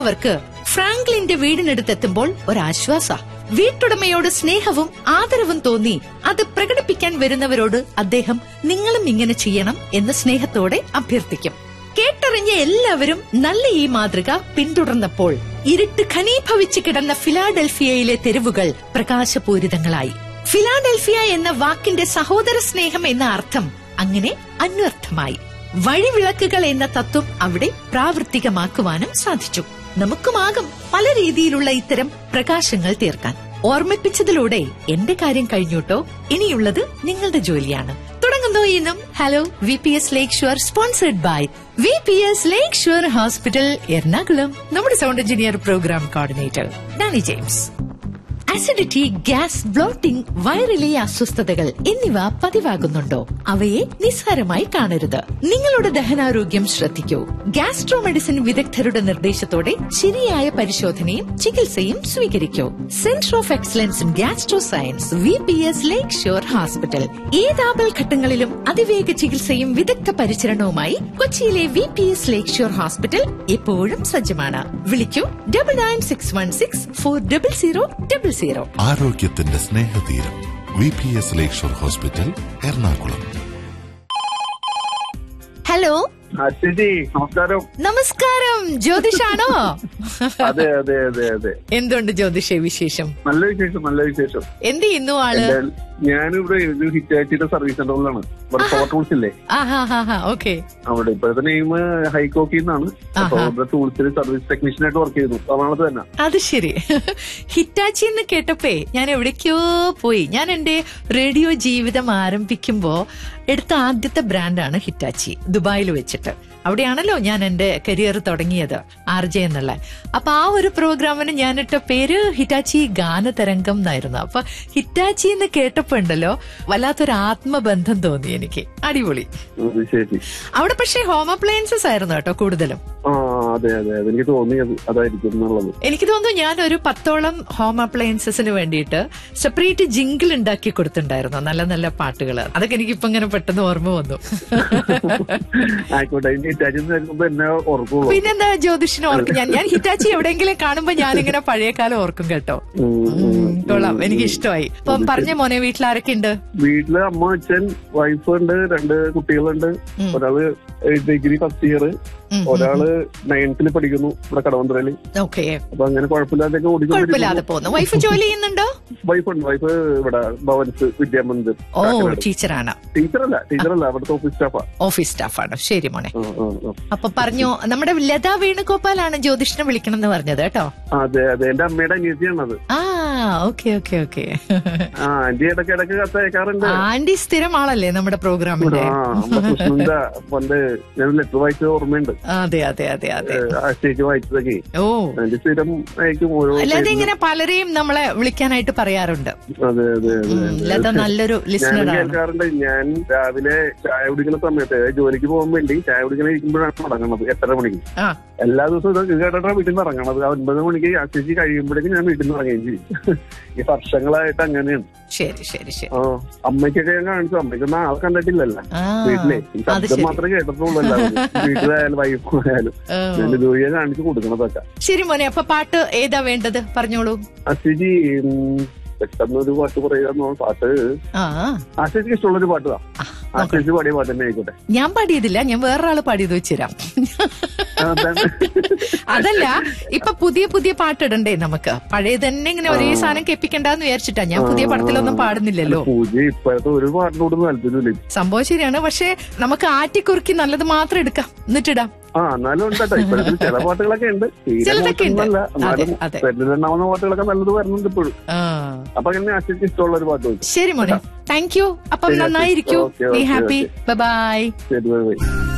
അവർക്ക് ഫ്രാങ്ക്ലിന്റെ വീടിനടുത്തെത്തുമ്പോൾ ഒരാശ്വാസ വീട്ടുടമയോട് സ്നേഹവും ആദരവും തോന്നി അത് പ്രകടിപ്പിക്കാൻ വരുന്നവരോട് അദ്ദേഹം നിങ്ങളും ഇങ്ങനെ ചെയ്യണം എന്ന് സ്നേഹത്തോടെ അഭ്യർത്ഥിക്കും കേട്ടറിഞ്ഞ എല്ലാവരും നല്ല ഈ മാതൃക പിന്തുടർന്നപ്പോൾ ഇരുട്ട് ഘനീഭവിച്ച് കിടന്ന ഫിലാഡൽഫിയയിലെ തെരുവുകൾ പ്രകാശപൂരിതങ്ങളായി ഫിലാഡൽഫിയ എന്ന വാക്കിന്റെ സഹോദര സ്നേഹം എന്ന അർത്ഥം അങ്ങനെ അന്വർത്ഥമായി വഴിവിളക്കുകൾ എന്ന തത്വം അവിടെ പ്രാവർത്തികമാക്കുവാനും സാധിച്ചു നമുക്കുമാകും പല രീതിയിലുള്ള ഇത്തരം പ്രകാശങ്ങൾ തീർക്കാൻ ഓർമ്മിപ്പിച്ചതിലൂടെ എന്റെ കാര്യം കഴിഞ്ഞുട്ടോ ഇനിയുള്ളത് നിങ്ങളുടെ ജോലിയാണ് തുടങ്ങുന്നു ഇന്നും hello V P S Lakeshore sponsored by V P S Lakeshore hospital Ernakulam നമ്മുടെ sound engineer programme coordinator Danny James acidity gas bloating വയറിലെ അസ്വസ്ഥതകൾ എന്നിവ പതിവാകുന്നുണ്ടോ അവയെ നിസ്സാരമായി കാണരുത് നിങ്ങളുടെ ദഹനാരോഗ്യം ശ്രദ്ധിക്കൂ ഗ്യാസ്ട്രോ മെഡിസിൻ വിദഗ്ധരുടെ നിർദ്ദേശത്തോടെ ശരിയായ പരിശോധനയും ചികിത്സയും സ്വീകരിക്കൂ centre of excellence in gastro science V P S Lakeshore hospital ഏത് ആപൽഘട്ടങ്ങളിലും അതിവേഗ ചികിത്സയും വിദഗ്ധ പരിചരണവുമായി കൊച്ചിയിലെ V P S Lakeshore hospital എപ്പോഴും സജ്ജമാണ് വിളിക്കൂ double nine six one six four double zero double zero ആരോഗ്യത്തിന്റെ സ്നേഹതീരം V P S Lakeshore hospital Ernakulam hello Aswathi നമസ്കാരം നമസ്കാരം ജ്യോതിഷാണോ അതെ അതെ അതെ അതെ എന്തുണ്ട് ജ്യോതിഷ വിശേഷം നല്ല വിശേഷം നല്ല വിശേഷം എന്ത് ചെയ്യുന്നു ആള് എന്തായാലും ഞാനിവിടെ ഒരു ഹിറ്റാച്ചിയുടെ സർവീസ് സെന്ററിലാണ് ഇവിടെ പവർ ടൂൾസ് ഇല്ലേ ഓക്കെ അവിടെ ഇപ്പോഴത്തെ നെയിം ഹൈക്കോക്കി എന്നാണ് അപ്പൊ ആഹാ. അവിടെ ടൂൾസിൽ സർവീസ് ടെക്നീഷ്യൻ ആയിട്ട് വർക്ക് ചെയ്യുന്നു എറണാകുളത്ത് തന്നെ അത് ശരി ഹിറ്റാച്ചി എന്ന് കേട്ടപ്പേ ഞാൻ എവിടേക്കോ പോയി ഞാൻ എന്റെ റേഡിയോ ജീവിതം ആരംഭിക്കുമ്പോ എടുത്ത ആദ്യത്തെ ബ്രാൻഡാണ് ഹിറ്റാച്ചി ദുബായിൽ വെച്ചിട്ട് അവിടെയാണല്ലോ ഞാൻ എന്റെ കരിയർ തുടങ്ങിയത് ആർ ജെ എന്നുള്ള അപ്പൊ ആ ഒരു പ്രോഗ്രാമിന് ഞാൻ ഇട്ട പേര് ഹിറ്റാച്ചി ഗാനതരംഗം എന്നായിരുന്നു അപ്പൊ ഹിറ്റാച്ചി എന്ന് കേട്ടപ്പോ ഉണ്ടല്ലോ വല്ലാത്തൊരു ആത്മബന്ധം തോന്നി എനിക്ക് അടിപൊളി അത് ശരി അവിടെ പക്ഷേ ഹോം അപ്ലയൻസസ് ആയിരുന്നു കേട്ടോ കൂടുതലും ആ അതെ അതെ അതെ എനിക്ക് തോന്നിയത് അതായിരിക്കും എന്നുള്ളത് എനിക്ക് തോന്നുന്നു ഞാൻ ഒരു പത്തോളം ഹോം അപ്ലയൻസസിന് വേണ്ടിയിട്ട് സെപ്പറേറ്റ് ജിങ്കിൾ ഉണ്ടാക്കി കൊടുത്തിട്ടുണ്ടായിരുന്നു നല്ല നല്ല പാട്ടുകൾ അതൊക്കെ എനിക്ക് ഇപ്പൊ ഇങ്ങനെ പെട്ടെന്ന് ഓർമ്മ വന്നു ആയിക്കോട്ടെ ഇനി ഹിറ്റാച്ചി കേൾക്കുമ്പോ എന്നെ ഓർക്കുള്ളൂ പിന്നെന്താ ജ്യോതിഷിനെ ഓർക്കും ഞാൻ ഞാൻ ഹിറ്റാച്ചി എവിടെയെങ്കിലും കാണുമ്പോ ഞാനിങ്ങനെ പഴയ കാലം ഓർക്കും കേട്ടോ ഉം, ഉം, ഉം, കൊള്ളാം എനിക്ക് ഇഷ്ടമായി അപ്പൊ പറഞ്ഞ മോനെ വീട്ടിൽ ആരൊക്കെ ഉണ്ട് വീട്ടില് അമ്മ അച്ഛൻ വൈഫ് ഉണ്ട് രണ്ട് കുട്ടികളുണ്ട് ഉം. ഒരാള് ഡിഗ്രി ഫസ്റ്റ് ഇയർ ഉം, ഒരാള് നയൻത്തിൽ പഠിക്കുന്നു ഇവിടെ കടവന്ത്രയില് ഓക്കെ അപ്പൊ അങ്ങനെ കുഴപ്പമില്ലാതെയൊക്കെ കുഴപ്പമില്ലാതെ ഓടിക്കൊണ്ടിരിക്കുന്നു പോകുന്നു വൈഫ് ജോലി ചെയ്യുന്നുണ്ടോ വൈഫ് ഉണ്ട് വൈഫ് ഇവിടെ ഭവൻസ് വിദ്യാമന്ദിർ ഓ ടീച്ചറാണ് ടീച്ചറല്ല ടീച്ചറല്ല അവിടുത്തെ ഓഫീസ് സ്റ്റാഫാ ഓഫീസ് സ്റ്റാഫാണ് ശരി മോനെ ആ, ആ, ആ. അപ്പൊ പറഞ്ഞു നമ്മുടെ ലതാ വേണുഗോപാലാണ് ജ്യോതിഷിനെ വിളിക്കണം എന്ന് പറഞ്ഞത് കേട്ടോ അതെ അതെ എന്റെ അമ്മയുടെ അനിയത്തിയാണത് ആ ഓക്കെ ഓക്കെ ഓക്കെ ആ ആന്റി ഇടയ്ക്ക് ഇടയ്ക്ക് കത്തയക്കാറുണ്ട് ആന്റി സ്ഥിരം ആളല്ലേ നമ്മുടെ പ്രോഗ്രാമിന്റെ ആ നമ്മുടെ കൃഷ്ണന്റെ പണ്ട് ഞാൻ ലെറ്റർ വായിച്ചത് ഓർമ്മയുണ്ട് അതെ അതെ അതെ അതെ ആ സ്റ്റേജ് വായിച്ചതൊക്കെ ഓ ആന്റി സ്ഥിരം അയക്കും ഓരോ അല്ലാതെ പേരിലും. ഇങ്ങനെ പലരെയും നമ്മളെ വിളിക്കാനായിട്ട് പറയാറുണ്ട് അതെ അതെ അതെ ഉം, ലത നല്ലൊരു ഞാൻ ലിസണർ ആണ് കേൾക്കാറുണ്ട് ഞാൻ രാവിലെ ചായ കുടിക്കുന്ന സമയത്ത് അതായത് ജോലിക്ക് പോകാൻ വേണ്ടി ചായ കുടിക്കാൻ ഇരിക്കുമ്പോഴാണ് മടങ്ങണത് എട്ടര മണിക്ക് ആ എല്ലാ ദിവസവും ഇത് കേട്ടിട്ടാണ് വീട്ടിൽ നിന്ന് ഇറങ്ങണത് ആ ഒൻപത് മണിക്ക് ആശിച്ച് കഴിയുമ്പോഴേക്കും ഞാൻ വീട്ടിൽ നിന്ന് ഇറങ്ങുകയും ചെയ്യും ഈ വർഷങ്ങളായിട്ട് അങ്ങനെയാണ് ശരി ശരി ശരി ആ അമ്മയ്ക്കൊക്കെ ഞാൻ കാണിച്ചു അമ്മയ്ക്കൊന്നും ആളെ കണ്ടിട്ടില്ലല്ലോ ആ വീട്ടിലെ ഈ അത് ശബ്ദം ശരി മാത്രമേ കേട്ടിട്ടുള്ളൂ എല്ലാവരും വീട്ടിലായാലും വൈഫായാലും ആ. ഞാൻ ഇതുവഴിയെ കാണിച്ചു കൊടുക്കണതൊക്കെ ശരി മോനെ അപ്പൊ പാട്ട് ഏതാ വേണ്ടത് പറഞ്ഞോളൂ അശ്വജി പെട്ടെന്ന് ഒരു പാട്ട് പറയാന്ന് പാട്ട് ആ ആശിക്ക് ഇഷ്ടമുള്ളൊരു പാട്ട് താ ആശിച്ച് പാടിയ പാട്ട് തന്നെ ആയിക്കോട്ടെ ഞാൻ പാടിയതില്ല ഞാൻ വേറൊരാള് പാടിയത് വെച്ചുതരാം ആ, അതാണ്. അതല്ല ഇപ്പൊ പുതിയ പുതിയ പാട്ടിടണ്ടേ നമുക്ക് പഴയ തന്നെ ഇങ്ങനെ ഒരേ സാധനം കേൾപ്പിക്കണ്ടെന്ന് വിചാരിച്ചിട്ടാ ഞാൻ പുതിയ പടത്തിലൊന്നും പാടുന്നില്ലല്ലോ പൂജ ഇപ്പോഴത്തെ ഒരു പാട്ടിനോടും താല്പര്യമില്ല സംഭവം ശരിയാണ് പക്ഷെ നമുക്ക് ആറ്റിക്കുറുക്കി നല്ലത് മാത്രം എടുക്കാം എന്നിട്ടിടാം ആ എന്നാലും ഉണ്ട് കേട്ടോ ഇപ്പോഴത്തെ ചില പാട്ടുകളൊക്കെ ഉണ്ട് തീരെ ചിലതൊക്കെ ഉണ്ട്. മോശമൊന്നുമല്ല. എന്നാലും അതെ, അതെ. പെരുന്നാവുന്ന പാട്ടുകളൊക്കെ നല്ലത് വരുന്നുണ്ട് ഇപ്പോഴും ആ അപ്പൊ അങ്ങനെ ആശിക്ക് ഇഷ്ടമുള്ള ഒരു പാട്ട് വെച്ചു ശരി മോനെ താങ്ക് യു അപ്പം ശരി, നന്നായിരിക്കൂ ഓക്കെ, ബി ഓക്കെ, ഹാപ്പി ബൈ ശരി ബൈ ബൈ